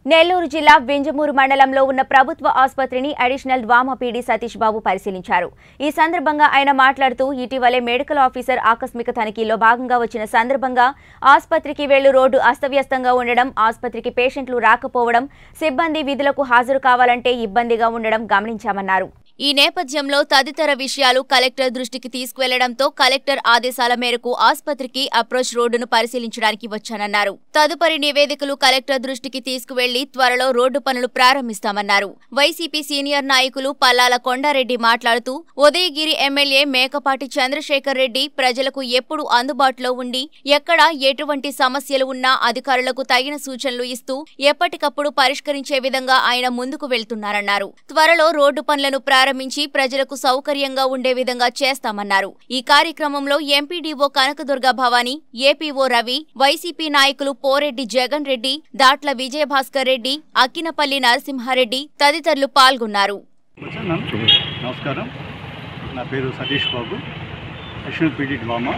నెల్లూరు జిల్లా వింజమూరు మండలంలో ఉన్న ప్రభుత్వ ఆసుపత్రిని additional DWMA PD Satish Babu పరిశీలించారు ఈ సందర్భంగా ఆయన మాట్లాడుతూ ఇటీవలే మెడికల్ ఆఫీసర్ ఆకస్మిక తనిఖీలో భాగంగా వచ్చిన సందర్భంగా ఆసుపత్రికి వెళ్లు రోడ్డు అస్తవ్యస్తంగా ఉండడం ఆసుపత్రికి పేషెంట్లు రాకపోవడం సిబ్బంది విధులకు హాజరు కావాలంటే ఇబ్బందిగా ఉండడం గమనించామన్నారు ఈ నేపథ్యంలో తదితర విషయాలు కలెక్టర్ దృష్టికి తీసుకువెళ్లడంతో కలెక్టర్ ఆదేశాల మేరకు ఆసుపత్రికి అప్రోచ్ రోడ్డును పరిశీలించడానికి వచ్చానన్నారు తదుపరి నివేదికలు కలెక్టర్ దృష్టికి తీసుకువెళ్లి త్వరలో రోడ్డు పనులు ప్రారంభిస్తామన్నారు వైసీపీ సీనియర్ నాయకులు పల్లాల కొండారెడ్డి మాట్లాడుతూ ఉదయగిరి ఎమ్మెల్యే మేకపాటి చంద్రశేఖర్ రెడ్డి ప్రజలకు ఎప్పుడు అందుబాటులో ఉండి ఎక్కడ ఎటువంటి సమస్యలు ఉన్నా అధికారులకు తగిన సూచనలు ఇస్తూ ఎప్పటికప్పుడు పరిష్కరించే విధంగా ఆయన ముందుకు వెళ్తున్నారన్నారు త్వరలో రోడ్డు పనులను ప్రారంభించి ప్రజలకు సౌకర్యంగా ఉండే విధంగా చేస్తామన్నారు ఈ కార్యక్రమంలో MPDO Kanakadurga Bhavani APO Ravi YCP నాయకులు పోరెడ్డి జగన్ రెడ్డి దాట్ల విజయభాస్కర్ రెడ్డి అక్కినపల్లి నరసింహారెడ్డి తదితరులు పాల్గొన్నారు వచ్చాను నమస్కారం నా పేరు Satish Babu additional PD DWMA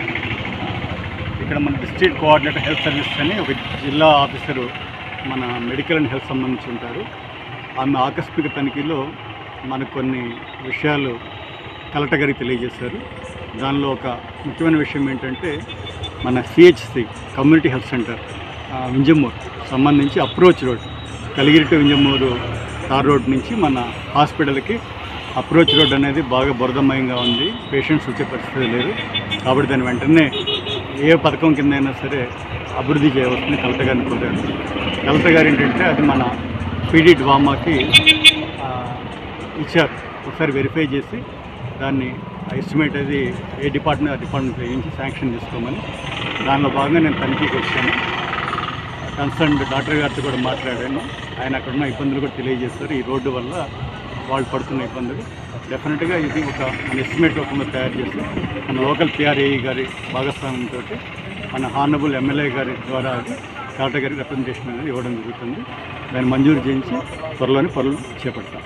ఇక్కడ మన డిస్ట్రిక్ట్ కోఆర్డినేటర్ హెల్త్ సర్వీస్ అని ఒక జిల్లా ఆఫీసరు మన మెడికల్ అండ్ హెల్త్ సంబంధించి ఉంటారు ఆమె ఆకస్మిక తనిఖీలో మనకు కొన్ని విషయాలు కలెక్టర్ గారికి తెలియజేశారు దానిలో ఒక ముఖ్యమైన విషయం ఏంటంటే మన సిహెచ్సి కమ్యూనిటీ హెల్త్ సెంటర్ ఆ, వింజమూరు సంబంధించి approach road Kaligiri to Vinjamuru tar road నుంచి మన హాస్పిటల్కి అప్రోచ్ రోడ్ అనేది బాగా బురదమయంగా ఉంది పేషెంట్స్ వచ్చే పరిస్థితి లేదు కాబట్టి దాని వెంటనే ఏ పథకం కింద అయినా సరే అభివృద్ధి చేయవలసింది కలెక్టర్ గారిని కోరారు కలెక్టర్ గారు ఏంటంటే అది మన పీడీ డ్వామాకి ఆ, ఇచ్చారు ఒకసారి వెరిఫై చేసి దాన్ని ఎస్టిమేట్ అది ఏ డిపార్ట్మెంట్ ఆ డిపార్ట్మెంట్ వేయించి శాంక్షన్ చేసుకోమని దానిలో భాగంగా నేను తనిఖీకి వచ్చాను కన్సర్న్ డాక్టర్ గారితో కూడా మాట్లాడాను ఆయన అక్కడ ఉన్న ఇబ్బందులు కూడా తెలియజేస్తారు ఈ రోడ్డు వల్ల వాళ్ళు పడుతున్న ఇబ్బందులు డెఫినెట్గా ఇది ఒక మన ఎస్టిమేట్ రూపంలో తయారు చేసి మన లోకల్ పిఆర్ఏఈ గారి భాగస్వామ్యంతో మన హానబుల్ ఎమ్మెల్యే గారి ద్వారా అది కలెక్టర్ గారికి రిప్రజెంటేషన్ అనేది ఇవ్వడం జరుగుతుంది దాన్ని మంజూరు చేయించి త్వరలోనే పనులు చేపడతాం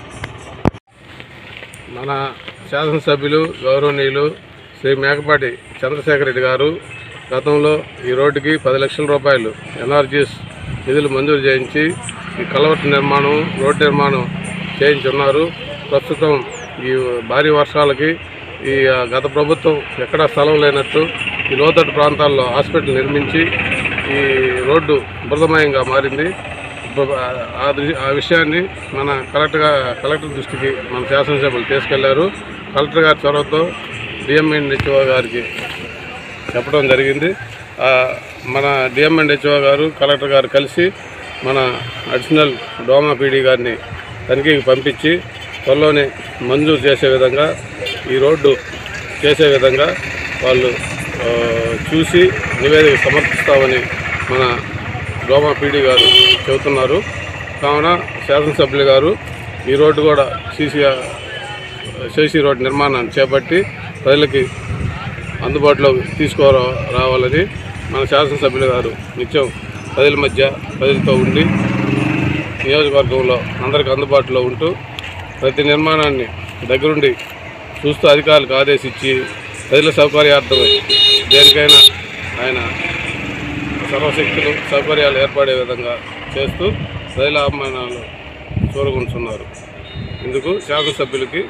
మన శాసనసభ్యులు గౌరవనీయులు శ్రీ మేకపాటి చంద్రశేఖర్ రెడ్డి గారు గతంలో ఈ రోడ్డుకి పది లక్షల రూపాయలు ఎన్ఆర్జీఎస్ నిధులు మంజూరు చేయించి ఈ కలవట్ నిర్మాణం రోడ్డు నిర్మాణం చేయించున్నారు ప్రస్తుతం ఈ భారీ వర్షాలకి ఈ ఆ, గత ప్రభుత్వం ఎక్కడా స్థలం లేనట్టు ఈ లోతట్టు ప్రాంతాల్లో హాస్పిటల్ నిర్మించి ఈ రోడ్డు బురదమయంగా మారింది బ- ఆ దృ- ఆ విషయాన్ని మన కలెక్టర్ గా- కలెక్టర్ దృష్టికి మన శాసనసభ్యులు తీసుకెళ్లారు కలెక్టర్ గారి చొరవతో డిఎంఎన్హెచ్ఓ గారికి చెప్పడం జరిగింది ఆ, మన డిఎంఎన్హెచ్ఓ గారు కలెక్టర్ గారు కలిసి మన అడిషనల్ డోమా పీడీ గారిని తనిఖీకి పంపించి త్వరలోనే మంజూరు చేసే విధంగా ఈ రోడ్డు చేసే విధంగా వాళ్ళు ఆ, చూసి నివేదిక సమర్పిస్తామని మన డోమా పీడీ గారు చెబుతున్నారు కావున శాసనసభ్యులు గారు ఈ రోడ్డు కూడా సీసీ సీసీ రోడ్డు నిర్మాణాన్ని చేపట్టి ప్రజలకి అందుబాటులోకి తీసుకురా రావాలని మన శాసనసభ్యులు గారు నిత్యం ప్రజల మధ్య ప్రజలతో ఉండి నియోజకవర్గంలో అందరికి అందుబాటులో ఉంటూ ప్రతి నిర్మాణాన్ని దగ్గరుండి చూస్తూ అధికారులకు ఆదేశించి ప్రజల సౌకర్యార్థమై దేనికైనా ఆయన సర్వశక్తులు సౌకర్యాలు ఏర్పడే విధంగా చేస్తూ ప్రజల అవమానాలు చూరగొంటున్నారు ఇందుకు శాసనసభ్యులకి